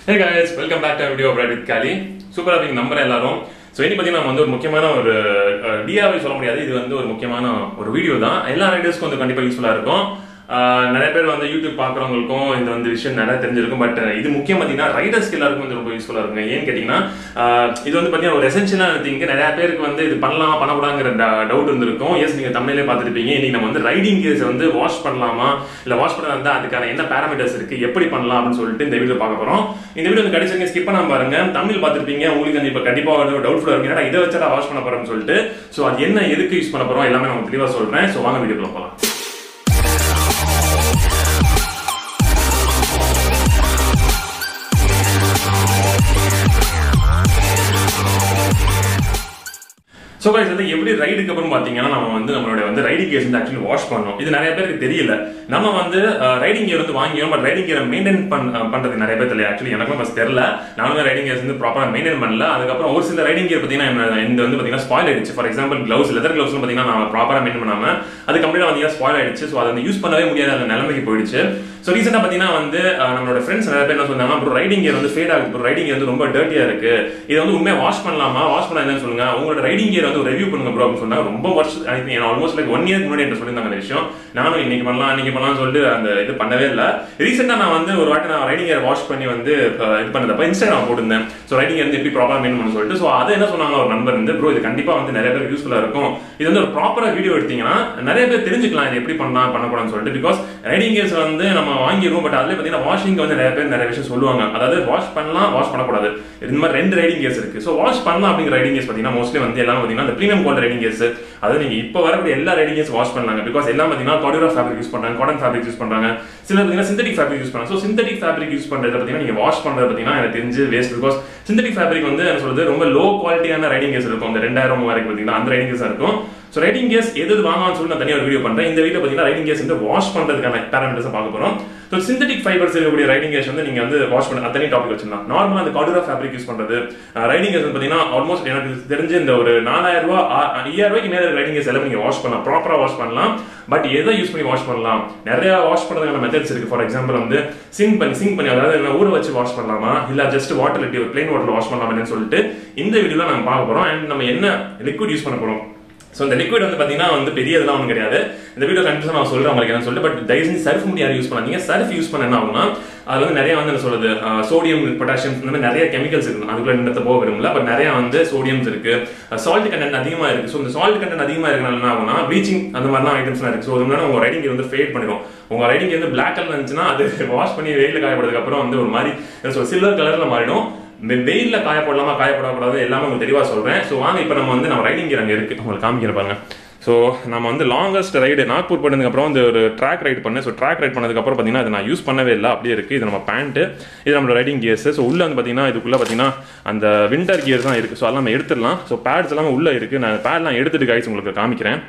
hey guys welcome back to video பிரைட் with காலி சூப்பராக இருக்கீங்க நம்புறேன் எல்லாரும் ஸோ இன்னைக்கு பார்த்தீங்கன்னா நம்ம வந்து ஒரு முக்கியமான ஒரு டிஆவை சொல்ல முடியாது இது வந்து ஒரு முக்கியமான ஒரு வீடியோ தான் எல்லா ரைடர்ஸ்க்கும் வந்து கண்டிப்பாக யூஸ்ஃபுல்லாக இருக்கும் ஆஹ் நிறைய பேர் வந்து யூடியூப் பார்க்குறவங்களுக்கும் இந்த வந்து விஷயம் நிறைய தெரிஞ்சிருக்கும் பட் இது முக்கியம் பார்த்தீங்கன்னா ரைடர்ஸ்க்கு எல்லாருக்கும் வந்து ரொம்ப யூஸ்ஃபுல்லாக இருக்கும் ஏன்னு கேட்டிங்கன்னா ஆஹ் இது வந்து பார்த்தீங்கன்னா ஒரு எசென்ஷியலான திங்க் நிறைய பேருக்கு வந்து இது பண்ணலாம் பண்ணக்கூடாங்கிற டவுட் இருந்திருக்கும் எஸ் நீங்கள் தமிழ்லேயே பார்த்துருப்பீங்க இன்னைக்கு நம்ம வந்து ரைடிங் கியர்ஸ் வந்து வாஷ் பண்ணலாமா இல்லை வாஷ் பண்ண இருந்தால் அதுக்கான என்ன பேராமீட்டர்ஸ் இருக்கு எப்படி பண்ணலாம் அப்படின்னு சொல்லிட்டு இந்த வீடியோ பார்க்க போகிறோம் இந்த வீடியோ வந்து கடைசி ஸ்கிப் பண்ணாம பாருங்க தமிழ் பார்த்துருப்பீங்க உங்களுக்கு வந்து இப்போ கண்டிப்பாக வந்து டவுட்ஃபுல்லாக இருக்கு ஏன்னா இதை வச்சா வாஷ் பண்ண போறோம்னு சொல்லிட்டு ஸோ அது என்ன எதுக்கு யூஸ் பண்ண போறோம் எல்லாமே நான் தெளிவாக சொல்றேன் ஸோ வாங்க வீடியோக்குள்ள போகலாம் ஸோ கைஸ் வந்து எப்படி ரைடுக்கு அப்புறம் பார்த்தீங்கன்னா நம்ம வந்து நம்மளுடைய வந்து ரைடிங் கியர்ஸ் வந்து ஆக்சுவலி வாஷ் பண்ணோம் இது நிறைய பேருக்கு தெரியல நம்ம வந்து ரைடிங் கியர் வந்து வாங்கியோம் பட் ரைடிங் கியரை மெயின்டைன் பண் பண்றது நிறைய பேர் தெரியல ஆக்சுவலி எனக்கும் ஃபஸ்ட் தெரியல நானும் ரைடிங் கியர்ஸ் வந்து ப்ராப்பராக மெயின்டைன் பண்ணல அதுக்கப்புறம் ஒரு சில ரைடிங் கியர் பார்த்தீங்கன்னா இந்த வந்து பார்த்தீங்கன்னா ஸ்பாயில் ஆயிடுச்சு for example gloves leather gloves பார்த்தீங்கன்னா நான் ப்ராப்பராக மெயின்டைன் பண்ணாம அது கம்ப்ளீட்டாக பார்த்தீங்கன்னா ஸ்பாயில் ஆயிடுச்சு ஸோ அதை வந்து யூஸ் பண்ணவே முடியாத அந்த நிலைமைக்கு போயிடுச்சு ஸோ ரீசெண்டாக பார்த்தீங்கன்னா வந்து அஹ், நம்மளோட ஃப்ரெண்ட்ஸ் நிறைய பேர் என்ன சொன்னாங்க ப்ரோ ரைடிங் கியர் வந்து ஃபேட் ஆகுது ப்ரோ ரைடிங் கியர் வந்து ரொம்ப டர்ட்டியா இருக்கு இதை வந்து உண்மையாக வாஷ் பண்ணலாமா வாஷ் பண்ண என்னன்னு சொல்லுங்க உங்களோட ரைடிங் கியர் வந்து ரிவ்யூ பண்ணுங்க ப்ரோ அப்படின்னு சொன்னாங்க ரொம்ப வருஷம் I almost like one year முன்னாடி என்கிட்ட சொல்லியிருந்தாங்க அந்த விஷயம் நானும் இன்னைக்கு பண்ணலாம் அன்னைக்கு பண்ணலாம்னு சொல்லிட்டு அந்த இது பண்ணவே இல்லை ரீசெண்டாக நான் வந்து ஒரு வாட்டி நான் ரைடிங் கியர் வாஷ் பண்ணி வந்து அஹ், இது பண்ணதப்ப இன்ஸ்டாகிராம் போட்டிருந்தேன் ஸோ ரைடிங் கியர் வந்து எப்படி ப்ராப்பராக மெயின் பண்ண சொல்லிட்டு ஸோ அதை என்ன சொன்னாங்க ஒரு நண்பர் வந்து ப்ரோ இது கண்டிப்பாக வந்து நிறைய பேர் யூஸ்ஃபுல்லாக இருக்கும் இது வந்து ஒரு ப்ராப்பராக வீடியோ எடுத்தீங்கன்னா நிறைய பேர் தெரிஞ்சுக்கலாம் இது எப்படி பண்ணலாம் பண்ணக்கூடாதுன்னு சொல்லிட்டு பிகாஸ் ரைடிங் கேஸ் வந்து நம்ம வாங்கிடுவோம் பட் அதுல பார்த்தீங்கன்னா வாஷிங் வந்து நிறைய பேர் நிறைய விஷயம் சொல்லுவாங்க அதாவது வாஷ் பண்ணலாம் வாஷ் பண்ணக்கூடாது இந்த மாதிரி ரெண்டு ரைடிங் கேஸ் இருக்கு ஸோ வாஷ் பண்ணலாம் அப்படிங்கிற ரைடிங் கேஸ் பார்த்தீங்கன்னா மோஸ்ட்லி வந்து எல்லாம் பார்த்தீங்கன்னா அந்த ப்ரீமியம் குவாலிட்டி ரைடிங் கேஸ் அதாவது நீங்க இப்போ வரக்கூடிய எல்லா ரைடிங் கேஸ் வாஷ் பண்ணாங்க பிகாஸ் எல்லாம் பார்த்தீங்கன்னா காடியூரா ஃபேப்ரிக் யூஸ் பண்றாங்க காட்டன் ஃபேப்ரிக் யூஸ் பண்றாங்க சில பார்த்தீங்கன்னா சிந்தட்டிக் ஃபேப்ரிக் யூஸ் பண்றாங்க ஸோ சிந்தட்டிக் ஃபேப்ரிக் யூஸ் பண்றது பார்த்தீங்கன்னா நீங்க வாஷ் பண்றது பார்த்தீங்கன்னா எனக்கு தெரிஞ்சு வேஸ்ட் பிகாஸ் சிந்தட்டிக் ஃபேப்ரிக் வந்து என்ன சொல்றது ரொம்ப லோ குவாலிட்டியான ரைடிங் கேஸ் இருக்கும் அந்த ரெண்டாயிரம் மூவாயிரம் பார்த்தீங்கன்னா அந்த ரைடிங் கேஸ் இருக்கும் ஸோ ரைடிங் கேஸ் எது எது வாங்கலாம்னு சொல்லி நான் தனியாக ஒரு வீடியோ பண்றேன் இந்த வீடியோ பார்த்தீங்கன்னா ரைடிங் கேஸ் வந்து வாஷ் பண்றதுக்கான பேராமீட்டர்ஸ் பார்க்க போறோம் ஸோ சிந்தட்டிக் ஃபைபர்ஸ் இருக்கக்கூடிய ரைடிங் கேஸ் வந்து நீங்க வந்து வாஷ் பண்ண அத்தனை டாபிக் வச்சிருந்தோம் நார்மலாக அந்த காடுரா ஃபேப்ரிக் யூஸ் பண்றது ரைடிங் கேஸ் பார்த்தீங்கன்னா ஆல்மோஸ்ட் எனக்கு தெரிஞ்சு இந்த ஒரு நாலாயிரம் ரூபாய் ஆ- ஐயாயிரம் ரூபாய்க்கு மேல ரைடிங் கேஸ் எல்லாம் நீங்க வாஷ் பண்ணலாம் ப்ராப்பரா வாஷ் பண்ணலாம் பட் எதை யூஸ் பண்ணி வாஷ் பண்ணலாம் நிறைய வாஷ் பண்றதுக்கான மெத்தட்ஸ் இருக்கு ஃபார் எக்ஸாம்பிள் வந்து சிங் பண்ணி சிங் பண்ணி அதாவது என்ன ஊற வச்சு வாஷ் பண்ணலாமா இல்ல ஜஸ்ட் வாட்டர் இட்டி பிளைன் வாட்டர் வாஷ் பண்ணலாமான்னு சொல்லிட்டு இந்த வீடியோல நம்ம பார்க்க போறோம் அண்ட் நம்ம என்ன லிக்விட் யூஸ் பண்ண போறோம் ஸோ இந்த லிக்விட் வந்து பார்த்தீங்கன்னா வந்து பெரிய இதெல்லாம் ஒன்றும் கிடையாது இந்த வீடியோ கண்டிப்பாக நான் சொல்கிறேன் உங்களுக்கு என்ன சொல்லிட்டு பட் தயவு செஞ்சு சர்ஃப் முடி யாரும் யூஸ் பண்ணாதீங்க சர்ஃப் யூஸ் பண்ண என்ன ஆகும்னா அது வந்து நிறைய வந்து என்ன சொல்றது சோடியம் பொட்டாசியம் இந்த மாதிரி நிறைய கெமிக்கல்ஸ் இருக்கு அதுக்குள்ள நின்றத போக விரும்பல பட் நிறைய வந்து சோடியம்ஸ் இருக்கு சால்ட் கண்டென்ட் அதிகமா இருக்கு ஸோ இந்த சால்ட் கண்டென்ட் அதிகமா இருக்கனால என்ன ஆகும்னா ப்ளீச்சிங் அந்த மாதிரிலாம் ஐட்டம்ஸ்லாம் இருக்கு ஸோ அது முன்னாடி உங்க ரைடிங் வந்து ஃபேட் பண்ணிடும் உங்க ரைடிங் வந்து பிளாக் கலர் இருந்துச்சுன்னா அது வாஷ் பண்ணி வெயில காயப்படுறதுக்கு அப்புறம் வந்து ஒரு மாதிரி என்ன சொல்றது சில்வர் கலர்ல மாறிடும் வெ- வெயில்ல காய போடலாமா காய போடக்கூடாது எல்லாமே உங்களுக்கு தெளிவா சொல்றேன் ஸோ வாங்க இப்போ நம்ம வந்து நம்ம ரைடிங் கியர் அங்கே இருக்கு உங்களுக்கு காமிக்கிறேன் பாருங்க ஸோ நம்ம வந்து லாங்கஸ்ட் ரைடு நாக்பூர் பண்ணதுக்கு அப்புறம் வந்து ஒரு ட்ராக் ரைட் பண்ணேன் ஸோ ட்ராக் ரைட் பண்ணதுக்கப்புறம் பார்த்தீங்கன்னா அதை நான் யூஸ் பண்ணவே இல்லை அப்படியே இருக்குது இது நம்ம பேண்ட்டு இது நம்மளோட ரைடிங் கியர்ஸ் ஸோ உள்ள வந்து பார்த்தீங்கன்னா இதுக்குள்ளே பார்த்தீங்கன்னா அந்த விண்டர் கியர்ஸ் தான் இருக்குது ஸோ அதெல்லாம் நம்ம எடுத்துடலாம் ஸோ பேட்ஸ் எல்லாமே உள்ளே இருக்குது நான் பேட்லாம் எடுத்துட்டு கைஸ் உங்களுக்கு காமிக்கிறேன்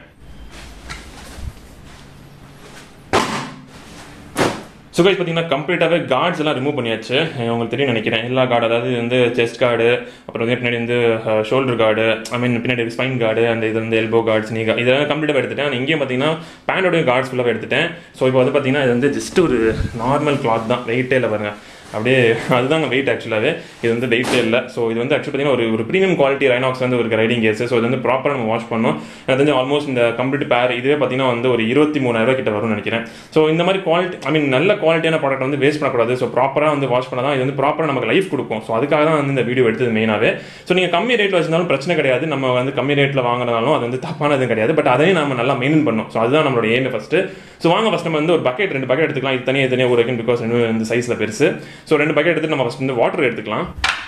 ஸோ கைஸ் பார்த்தீங்கன்னா கம்ப்ளீட்டாகவே கார்ட்ஸ் எல்லாம் ரிமூவ் பண்ணியாச்சு அஹ் உங்களுக்கு தெரியும் நினைக்கிறேன் எல்லா கார்டு அதாவது வந்து செஸ்ட் கார்டு அப்புறம் வந்து பின்னாடி வந்து ஷோல்டர் கார்டு ஐ மீன் பின்னாடி ஸ்பைன் கார்டு அந்த இது வந்து எல்போ கார்ட்ஸ் நீ இதெல்லாம் கம்ப்ளீட்டாக எடுத்துட்டேன் ஆனா இங்கேயும் பார்த்தீங்கன்னா பேண்டோடைய கார்ட்ஸ் ஃபுல்லாக எடுத்துட்டேன் ஸோ இப்போ வந்து பார்த்தீங்கன்னா இது வந்து ஜஸ்ட் ஒரு நார்மல் கிளாத் தான் வெயிட்டே இல்லை பாருங்க அப்படியே அதுதாங்க வெயிட் ஆக்சுவலாகவே இது வந்து வெயிட்டே இல்லை ஸோ இது வந்து ஆக்சுவலி பார்த்தீங்கன்னா ஒரு ஒரு ப்ரீமியம் குவாலிட்டி ரைனாக்ஸ் வந்து ஒரு ரைடிங் கேஸ் ஸோ இது வந்து ப்ராப்பராக நம்ம வாஷ் பண்ணோம் எனக்கு தெரிஞ்சு ஆல்மோஸ்ட் இந்த கம்ப்ளீட் பேர் இதுவே பார்த்தீங்கன்னா வந்து ஒரு இருபத்தி மூணாயிரம் கிட்ட வரும்னு நினைக்கிறேன் ஸோ இந்த மாதிரி குவாலிட்டி ஐ மீன் நல்ல குவாலிட்டியான ப்ராடக்ட் வந்து வேஸ்ட் பண்ணக்கூடாது ஸோ ப்ராப்பராக வந்து வாஷ் பண்ணால் தான் இது வந்து ப்ராப்பராக நமக்கு லைஃப் கொடுக்கும் ஸோ அதுக்காக தான் வந்து இந்த வீடியோ எடுத்தது மெயினாகவே ஸோ நீங்கள் கம்மி ரேட்டில் வச்சிருந்தாலும் பிரச்சனை கிடையாது நம்ம வந்து கம்மி ரேட்டில் வாங்கினாலும் அது வந்து தப்பானது கிடையாது பட் அதையும் நம்ம நல்லா மெயின்டைன் பண்ணணும் ஸோ அதுதான் நம்மளோட எய்மே ஃபஸ்ட்டு ஸோ வாங்க ஃபஸ்ட் நம்ம வந்து ஒரு பக்கெட் ரெண்டு பக்கெட் எடுத்துக்கலாம் இது தனியாக தனியாக ஒரு வைக்கணும் பிகாஸ் ரெண்டு வந்து சைஸில் பெருசு ஸோ ரெண்டு பக்கெட் எடுத்து நம்ம ஃபஸ்ட் வந்து வாட்டர் எடுத்துக்கலாம்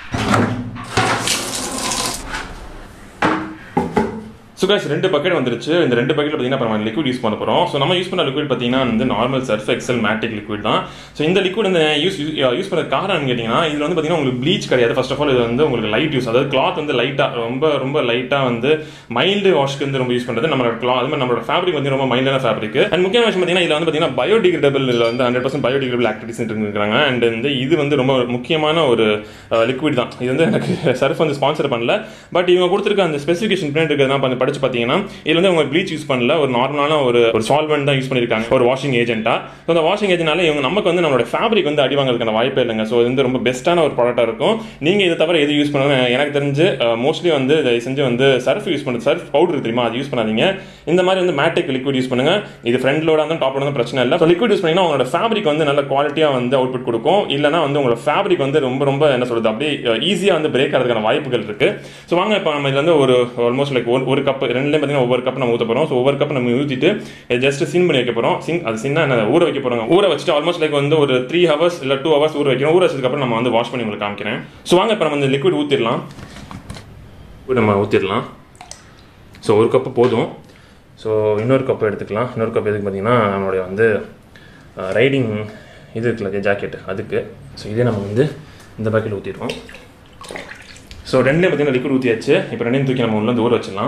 ஸோ guys ரெண்டு பக்கெட் வந்துருச்சு இந்த ரெண்டு பக்கெட் பார்த்தீங்கன்னா இப்போ நம்ம லிக்விட் யூஸ் பண்ண போகிறோம் ஸோ நம்ம யூஸ் பண்ண லிக்விட் பார்த்தீங்கன்னா வந்து normal Surf Excel Matic liquid தான் ஸோ இந்த லிக்விட் வந்து யூஸ் யூஸ் பண்ண காரணம் கேட்டிங்கன்னா இதில் வந்து பார்த்தீங்கன்னா உங்களுக்கு ப்ளீச் கிடையாது ஃபர்ஸ்ட் ஆஃப் ஆல் இது வந்து உங்களுக்கு லைட் யூஸ் அதாவது கிளாத் வந்து லைட்டாக ரொம்ப ரொம்ப லைட்டாக வந்து மைல்டு வாஷ்க்கு வந்து ரொம்ப யூஸ் பண்ணுறது நம்மளோட கிளாத் அது மாதிரி நம்மளோட ஃபேப்ரிக் வந்து ரொம்ப மைல்டான ஃபேப்ரிக் அண்ட் முக்கியமான விஷயம் பார்த்தீங்கன்னா இதில் வந்து பார்த்தீங்கன்னா பயோடிகிரேடபிள் இதில் வந்து ஹண்ட்ரட் பர்சன்ட் பயோடிகிரேடபிள் ஆக்டிவிட்டிஸ் இருக்கிறாங்க அண்ட் வந்து இது வந்து ரொம்ப முக்கியமான ஒரு லிக்விட் தான் இது வந்து எனக்கு சர்ஃப் வந்து ஸ்பான்சர் பண்ணல பட் இவங்க கொடுத்துருக்க அந்த ஸ்பெசிஃபிகேஷன் பின்னாடி இருக்கிறது நான் கொஞ்சம் படிச்சு படிச்சு பார்த்தீங்கன்னா இதுல வந்து அவங்க ப்ளீச் யூஸ் பண்ணல ஒரு நார்மலான ஒரு ஒரு சால்வெண்ட் தான் யூஸ் பண்ணியிருக்காங்க ஒரு வாஷிங் ஏஜென்ட்டா ஸோ அந்த வாஷிங் ஏஜென்ட்னால இவங்க நமக்கு வந்து நம்மளோட ஃபேப்ரிக் வந்து அடி வாங்குறதுக்கான வாய்ப்பே இல்லைங்க ஸோ இது வந்து ரொம்ப பெஸ்ட்டான ஒரு ப்ராடக்ட்டாக இருக்கும் நீங்கள் இதை தவிர எது யூஸ் பண்ணணும் எனக்கு தெரிஞ்சு மோஸ்ட்லி வந்து தயவு செஞ்சு வந்து சர்ஃப் யூஸ் பண்ணுறது சர்ஃப் பவுடர் தெரியுமா அது யூஸ் பண்ணாதீங்க இந்த மாதிரி வந்து மேட்டிக் லிக்விட் யூஸ் பண்ணுங்க இது ஃப்ரண்ட் லோட இருந்தாலும் டாப் லோட பிரச்சனை இல்லை ஸோ லிக்விட் யூஸ் பண்ணீங்கன்னா உங்களோட ஃபேப்ரிக் வந்து நல்ல குவாலிட்டியாக வந்து அவுட்புட் கொடுக்கும் இல்லைனா வந்து உங்களோட ஃபேப்ரிக் வந்து ரொம்ப ரொம்ப என்ன சொல்றது அப்படியே ஈஸியாக வந்து பிரேக் ஆகிறதுக்கான வாய்ப்புகள் இருக்கு ஸோ வாங்க இப்போ நம்ம இதுல வந்து ஒரு ஆல்மோஸ்ட் லைக் ஒரு ஒரு கப் ரெண்டுலேயும் பார்த்தீங்கன்னா ஒவ்வொரு கப் நம்ம ஊற்ற போகிறோம் ஸோ ஒவ்வொரு கப் நம்ம ஊற்றிட்டு ஜஸ்ட் சின் பண்ணி வைக்க போகிறோம் சின் அது சின்ன என்ன ஊற வைக்க போகிறோம் ஊற வச்சுட்டு ஆல்மோஸ்ட் லைக் வந்து ஒரு த்ரீ ஹவர்ஸ் இல்லை டூ ஹவர்ஸ் ஊற வைக்கிறோம் ஊற வச்சதுக்கப்புறம் நம்ம வந்து வாஷ் பண்ணி உங்களுக்கு காமிக்கிறேன் ஸோ வாங்க இப்போ நம்ம இந்த லிக்விட் ஊற்றிடலாம் நம்ம ஊற்றிடலாம் ஸோ ஒரு கப்பு போதும் ஸோ இன்னொரு கப் எடுத்துக்கலாம் இன்னொரு கப் எதுக்கு பார்த்தீங்கன்னா நம்மளுடைய வந்து ரைடிங் இது இருக்குல்ல ஜாக்கெட் அதுக்கு ஸோ இதே நம்ம வந்து இந்த பாக்கெட் ஊற்றிடுவோம் ஸோ ரெண்டுலேயும் பார்த்தீங்கன்னா லிக்விட் ஊற்றியாச்சு இப்போ ரெண்டையும் தூக்கி நம்ம உள்ள வந்து ஊற வச்சிடலாம்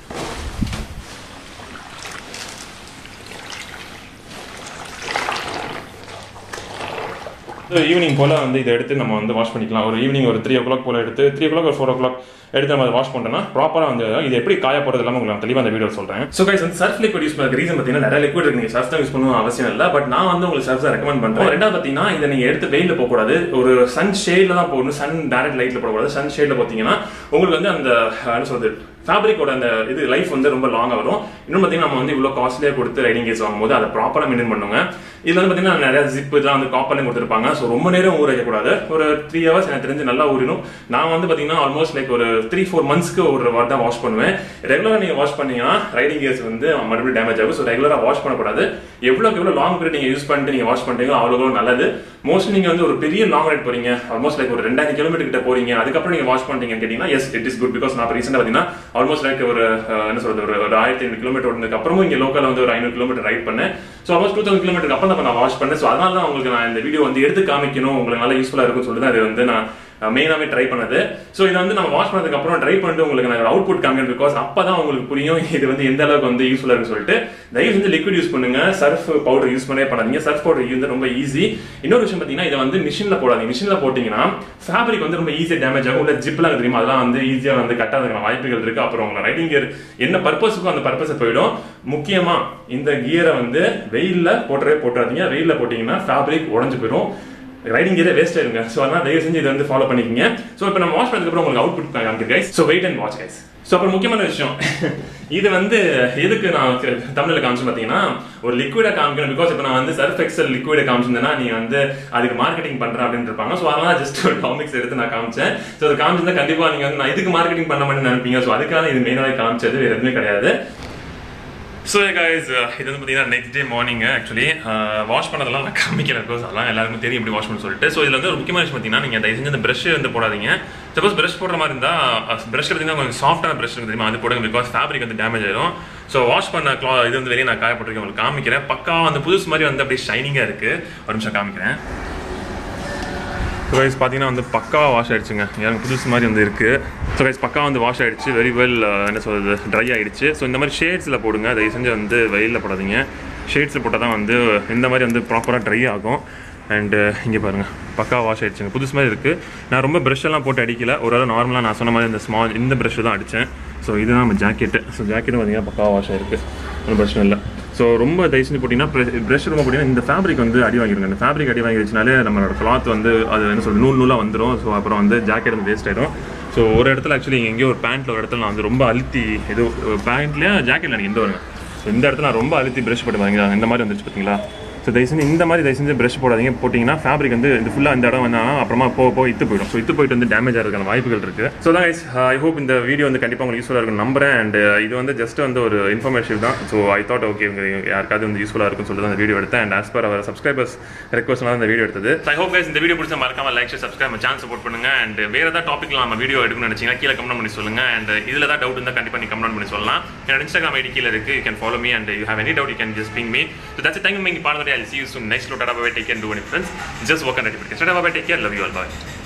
ஈவினிங் போல் வந்து இதை எடுத்து நம்ம வந்து வாஷ் பண்ணிக்கலாம் ஒரு ஈவினிங் ஒரு த்ரீ ஓ கிளாக் போல் எடுத்து த்ரீ ஓ கிளாக் ஒரு ஃபோர் ஓ கிளாக் எடுத்து நம்ம அதை வாஷ் பண்ணோம்னா ப்ராப்பராக வந்து இது எப்படி காய போகிறது எல்லாமே உங்களுக்கு நான் தெளிவாக அந்த வீடியோ சொல்கிறேன் ஸோ கைஸ் வந்து சர்ஃப் லிக்விட் யூஸ் பண்ணுறது ரீசன் பார்த்தீங்கன்னா நிறைய லிக்விட் இருக்கு நீங்கள் சர்ஃப் தான் யூஸ் பண்ணணும் அவசியம் இல்லை பட் நான் வந்து உங்களுக்கு சர்ஃப் தான் ரெக்கமெண்ட் பண்ணுறேன் ரெண்டாவது பார்த்தீங்கன்னா இதை நீங்கள் எடுத்து வெயிலில் போகக்கூடாது ஒரு சன் ஷேடில் தான் போகணும் சன் டேரக்ட் லைட்டில் போடக்கூடாது சன் ஷேடில் பார்த்தீங்கன்னா உங்களுக்கு வந்து அந்த என்ன சொல்றது ஃபேப்ரிக்கோட அந்த இது லைஃப் வந்து ரொம்ப லாங்காக வரும் இன்னும் பார்த்தீங்கன்னா நம்ம வந்து இவ்வளோ காஸ்ட்லியாக கொடுத்து ரைடிங் கேஸ் வாங்கும்போது அதை ப்ராப்பராக மெயின்டைன் பண்ணுங்க இதில் வந்து பார்த்தீங்கன்னா நிறைய ஜிப் இதெல்லாம் வந்து காப்பர்லையும் கொடுத்துருப்பாங்க ஸோ ரொம்ப நேரம் ஊற வைக்கக்கூடாது ஒரு த்ரீ ஹவர்ஸ் எனக்கு தெரிஞ்சு நல்லா ஊறிடும் நான் வந்து பார்த்தீங்கன்னா ஆல்மோஸ்ட் லைக் ஒரு த்ரீ ஃபோர் மந்த்ஸ்க்கு ஒரு வாட் தான் வாஷ் பண்ணுவேன் ரெகுலராக நீங்கள் வாஷ் பண்ணீங்கன்னா ரைடிங் கேஸ் வந்து மறுபடியும் டேமேஜ் ஆகும் ஸோ ரெகுலராக வாஷ் பண்ணக்கூடாது எவ்வளோக்கு எவ்வளோ லாங் பீரியட் நீங்கள் யூஸ் பண்ணிட்டு நீங்கள் வாஷ் பண்ணுறீங்களோ அவ்வளோ நல்லது மோஸ்ட்லி நீங்கள் வந்து ஒரு பெரிய லாங் ரைட் போறீங்க ஆல்மோஸ்ட் லைக் ஒரு ரெண்டாயிரம் கிலோமீட்டர் கிட்ட போறீங்க அதுக்கப்புறம் நீங்கள் வாஷ் பண்ணுறீங்கன்னு கேட்டிங்கன்னா yes it is good because நான் ரீசெண்டாக பார்த்தீங்கன்னா ஆல்மோஸ்ட் லைக் ஒரு என்ன சொல்றது ஒரு ஒரு ஆயிரத்தி ஐநூறு கிலோமீட்டர் ஓடுனதுக்கு அப்புறமும் இங்கே லோக்கலில் வந்து ஒரு ஐநூறு கிலோமீட்டர் ரைட் பண்ணேன் so almost two thousand kilometre அப்புறம் தான் நான் வாஷ் பண்ணேன் ஸோ அதனால தான் உங்களுக்கு நான் இந்த வீடியோ வந்து எடுத்து காமிக்கணும் உங்களுக்கு நல்லா யூஸ்ஃபுல்லாக இருக்கும்னு சொல்லி தான் அது வந்து நான் மெயினாகவே ட்ரை பண்ணது ஸோ இதை வந்து நம்ம வாஷ் பண்ணதுக்கு அப்புறம் ட்ரை பண்ணிட்டு உங்களுக்கு நான் அவுட்புட் காமிக்கணும் பிகாஸ் அப்போ தான் உங்களுக்கு புரியும் இது வந்து எந்த அளவுக்கு வந்து யூஸ்ஃபுல்லாக இருக்குன்னு சொல்லிட்டு தயவு செஞ்சு லிக்விட் யூஸ் பண்ணுங்க சர்ஃப் பவுடர் யூஸ் பண்ணவே பண்ணாதீங்க சர்ஃப் பவுடர் வந்து ரொம்ப ஈஸி இன்னொரு விஷயம் பார்த்தீங்கன்னா இதை வந்து மிஷினில் போடாதீங்க மிஷினில் போட்டிங்கன்னா ஃபேப்ரிக் வந்து ரொம்ப ஈஸியாக டேமேஜ் ஆகும் இல்லை ஜிப்லாம் தெரியுமா அதெல்லாம் வந்து ஈஸியாக வந்து கட்டாததுக்கான வாய்ப்புகள் இருக்கு அப்புறம் உங்களை ரைடிங் கியர் என்ன பர்பஸுக்கும் அந்த பர்பஸை போயிடும் முக்கியமா இந்த கியரை வந்து வெயிலில் போட்டவே போட்டுறாதீங்க வெயிலில் போட்டிங்கன்னா ஃபேப்ரிக் உடஞ்சு போயிடும் ரைடிங் கியரே வேஸ்ட் ஆயிருங்க ஸோ அதனால் தயவு செஞ்சு இதை வந்து ஃபாலோ பண்ணிக்கங்க ஸோ இப்போ நம்ம வாஷ் பண்ணதுக்கப்புறம் உங்களுக்கு அவுட்புட் காமிக்கு guys so wait and watch guys so அப்புறம் முக்கியமான விஷயம் இது வந்து எதுக்கு நான் தமிழில் காமிச்சு பார்த்தீங்கன்னா ஒரு லிக்விடை காமிக்கணும் பிகாஸ் இப்போ நான் வந்து சர்ஃப் எக்ஸல் லிக்விடை காமிச்சிருந்தேன்னா நீங்க வந்து அதுக்கு மார்க்கெட்டிங் பண்றேன் அப்படின்னு இருப்பாங்க ஸோ அதனால ஜஸ்ட் ஒரு டாபிக்ஸ் எடுத்து நான் காமிச்சேன் ஸோ அது காமிச்சிருந்தா கண்டிப்பா நீங்க வந்து நான் இதுக்கு மார்க்கெட்டிங் பண்ண மாட்டேன்னு நினைப்பீங்க ஸோ அதுக்காக இது மெயினாக காமிச்சது வேற எதுவுமே கிடையாது ஸோ கைஸ் இது வந்து பார்த்தீங்கன்னா next day morning actually wash பண்ணதெல்லாம் நான் காமிக்கல பிகாஸ் அதெல்லாம் எல்லாருக்கும் தெரியும் எப்படி வாஷ் பண்ண சொல்லிட்டு ஸோ இதில் வந்து ஒரு முக்கியமான விஷயம் பார்த்தீங்கன்னா நீங்கள் தயவு செஞ்சு அந்த ப்ரஷ் வந்து போடாதீங்க சப்போஸ் ப்ரஷ் போடுற மாதிரி இருந்தால் ப்ரஷ் எடுத்தீங்கன்னா கொஞ்சம் சாஃப்டான ப்ரஷ் இருக்கு தெரியுமா அது போடுங்க பிகாஸ் ஃபேப்ரிக் வந்து டேமேஜ் ஆயிடும் ஸோ வாஷ் பண்ண க்ளா இது வந்து வெளியே நான் காயப்பட்டிருக்கேன் உங்களுக்கு காமிக்கிறேன் பக்கா வந்து புதுசு மாதிரி வந்து அப்படியே ஷைனிங்காக இருக்குது ஒரு நிமிஷம் காமிக்கிறேன் ஸோ கைஸ் பார்த்தீங்கன்னா வந்து பக்கா வாஷ் ஆயிடுச்சுங்க எனக்கு புதுசு மாதிரி வந்து இருக்குது ஸோ கைஸ் பக்கா வந்து வாஷ் ஆயிடுச்சு வெரி வெல் என்ன சொல்றது ட்ரை ஆயிடுச்சு ஸோ இந்த மாதிரி ஷேட்ஸில் போடுங்க தயவு செஞ்சு வந்து வெயிலில் போடாதீங்க ஷேட்ஸில் போட்டால் தான் வந்து இந்த மாதிரி வந்து ப்ராப்பராக ட்ரை ஆகும் அண்டு இங்கே பாருங்கள் பக்கா வாஷ் ஆயிடுச்சுங்க புதுசு மாதிரி இருக்குது நான் ரொம்ப ப்ரஷ் எல்லாம் போட்டு அடிக்கல ஓரளவு நார்மலாக நான் சொன்ன மாதிரி இந்த ஸ்மால் இந்த ப்ரஷ் தான் அடித்தேன் ஸோ இதுதான் நம்ம ஜாக்கெட்டு ஸோ ஜாக்கெட்டும் பார்த்தீங்கன்னா பக்கா வாஷ் ஆயிருக்கு ஒன்றும் பிரச்சனை இல்லை ஸோ ரொம்ப தயவு செஞ்சு போட்டிங்கன்னா ப்ரெஷ் ரொம்ப போட்டிங்கன்னா இந்த ஃபேப்ரிக் வந்து அடி வாங்கிருங்க இந்த ஃபேப்ரிக் அடி வாங்கிடுச்சுனாலே நம்மளோட கிளாத் வந்து அது என்ன சொல்றது நூல் நூலாக வந்துடும் ஸோ அப்புறம் வந்து ஜாக்கெட் வந்து வேஸ்ட் ஆயிடும் ஸோ ஒரு இடத்துல ஆக்சுவலி எங்கேயோ ஒரு பேண்ட்டில் ஒரு இடத்துல நான் வந்து ரொம்ப அழுத்தி ஏதோ பேண்ட்லேயே ஜாக்கெட்டில் எனக்கு இந்த வருங்க ஸோ இந்த இடத்துல நான் ரொம்ப அழுத்தி ப்ரஷ் போட்டு பாருங்க இந்த மாதிரி வந்துச்சு பார்த்தீங்களா ஸோ தயவு செஞ்சு இந்த மாதிரி தயவு செஞ்சு ப்ரஷ் போடாதீங்க போட்டிங்கன்னா ஃபேப்ரிக் வந்து இது ஃபுல்லாக இந்த இடம் வந்தாலும் அப்புறமா போக போக இத்து போயிடும் ஸோ இத்து போயிட்டு வந்து டேமேஜ் ஆகிறதுக்கான வாய்ப்புகள் இருக்குது ஸோ தான் guys ஐ ஹோப் இந்த வீடியோ வந்து கண்டிப்பாக உங்களுக்கு யூஸ்ஃபுல்லாக இருக்கும் நம்புறேன் அண்ட் இது வந்து ஜஸ்ட் வந்து ஒரு இன்ஃபர்மேஷன் தான் ஸோ ஐ தாட் ஓகே இவங்க யாருக்காவது வந்து யூஸ்ஃபுல்லாக இருக்கும்னு சொல்லிட்டு அந்த வீடியோ எடுத்தேன் and as per our subscribers ரெக்வஸ்ட்லாம் இந்த வீடியோ எடுத்தது ஐ ஹோப் guys இந்த வீடியோ பிடிச்ச மறக்காம like share subscribe channel support பண்ணுங்க அண்ட் வேறு ஏதாவது டாப்பிக்ல நம்ம வீடியோ எடுக்கணும்னு நினைச்சீங்கன்னா கீழே கமெண்ட் பண்ணி சொல்லுங்க அண்ட் இதில் தான் டவுட் இருந்தால் கண்டிப்பாக நீ கமெண்ட் பண்ணி சொல்லலாம் என்னோட இன்ஸ்டாகிராம் ஐடி கீழே இருக்கு you can follow me and you have any doubt you can just ping me so that's thank me பாருங்க I see you soon next லோட் அடாபா take can to friends just work and take care love you all bye